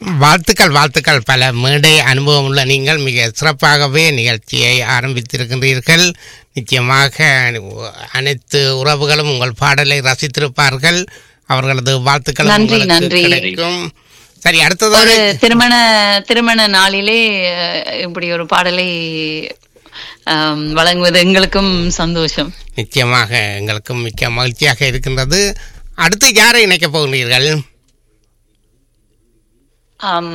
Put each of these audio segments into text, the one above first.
வாழ்த்துக்கள் வாழ்த்துக்கள் பல மேடை அனுபவம் உள்ள நீங்கள் மிக சிறப்பாகவே நிகழ்ச்சியை ஆரம்பித்திருக்கின்றீர்கள் நிச்சயமாக அனைத்து உறவுகளும் உங்கள் பாடலை ரசித்திருப்பார்கள் அவர்களது வாழ்த்துக்கள் நன்றி, உங்களுக்கு நன்றி. கிடைக்கும் சரி அடுத்ததாக ஒரு திருமண திருமண நாளிலே அஹ், இப்படி ஒரு பாடலை ஆம், வழங்குவது எங்களுக்கும் சந்தோஷம் நிச்சயமாக எங்களுக்கும் மிக்க மகிழ்ச்சியாக இருக்கின்றது அடுத்து யாரை இணைக்கப் போகிறீர்கள் ஆம்,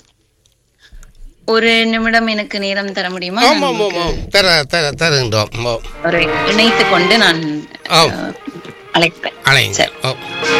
ஒரு நிமிடம் எனக்கு நேரம் தர முடியுமா ஆமாம் நான் ஆமாம் ஆமாம் தர தர தருகின்றோம் ஓ, ஒரு இணைத்து கொண்டு நான் ஓ அஹ், அழைப்பேன் அலைங்க சரி. ஓ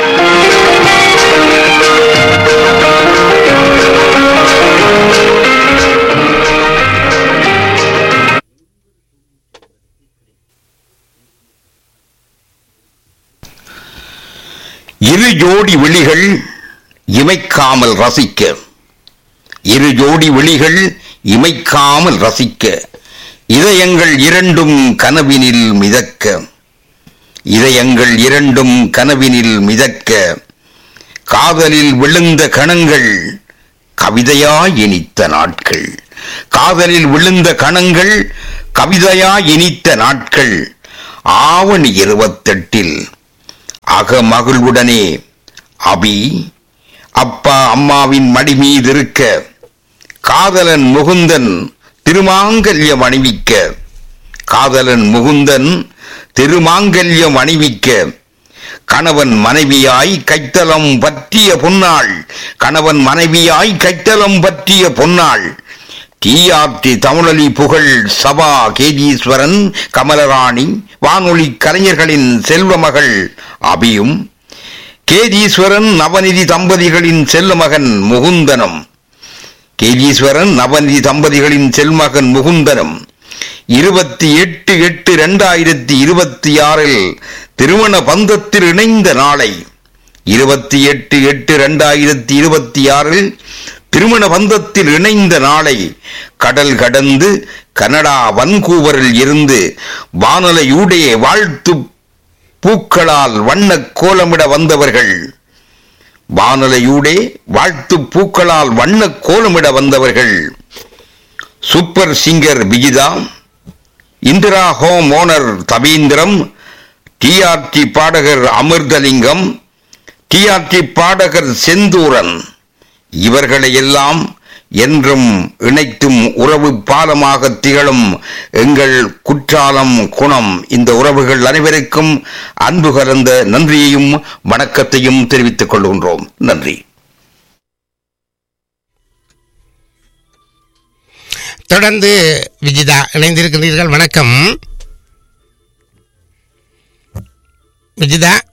இரு ஜோடி விழிகள் இமைக்காமல் ரசிக்க இரு ஜோடி விழிகள் இமைக்காமல் ரசிக்க இதயங்கள் இரண்டும் கனவினில் மிதக்க இதயங்கள் இரண்டும் கனவினில் மிதக்க காதலில் விழுந்த கணங்கள் கவிதையாய் இனித்த நாட்கள் காதலில் விழுந்த கணங்கள் கவிதையாய் இனித்த நாட்கள் ஆவணி இருபத்தெட்டில் அகமகிழ்வுடனே அபி அப்பா அம்மாவின் மடி மீது இருக்க காதலன் முகுந்தன் திருமாங்கல்யம் அணிவிக்க காதலன் முகுந்தன் திருமாங்கல்யம் அணிவிக்க கணவன் மனைவியாய் கைத்தலம் பற்றிய பொன்னாள் கணவன் மனைவியாய் கைத்தலம் பற்றிய பொன்னாள் டிஆர்டி தமிழொலி புகழ் சபா கேதீஸ்வரன் கமலராணி வானொலி கலைஞர்களின் செல்வமகள் அபியும் கேதீஸ்வரன் நவநிதி தம்பதிகளின் செல்வமகன் முகுந்தனம் கேதீஸ்வரன் நவநிதி தம்பதிகளின் செல்மகன் முகுந்தனம் இருபத்தி எட்டு எட்டு இரண்டாயிரத்தி இருபத்தி ஆறில் திருமண பந்தத்தில் இணைந்த நாளை இருபத்தி எட்டு எட்டு இரண்டாயிரத்தி இருபத்தி ஆறில் திருமண பந்தத்தில் இணைந்த நாளை கடல் கடந்து கனடா வன்கூவரில் இருந்து வானலையூடே வாழ்த்து பூக்களால் வண்ணக் கோலமிட வந்தவர்கள் வானலையூடே வாழ்த்து பூக்களால் வண்ணக் கோலமிட வந்தவர்கள் super singer Vijitha Indira home owner தபீந்திரம் டிஆர்டி பாடகர் அமிர்தலிங்கம் டிஆர்டி பாடகர் செந்தூரன் இவர்களை எல்லாம் என்றும் இணைத்தும் உறவு பாலமாக திகழும் எங்கள் குற்றாலம் குணம் இந்த உறவுகள் அனைவருக்கும் அன்பு கலந்த நன்றியையும் வணக்கத்தையும் தெரிவித்துக் கொள்கின்றோம் நன்றி தொடர்ந்து விஜிதா இணைந்திருக்கிறீர்கள் வணக்கம் விஜிதா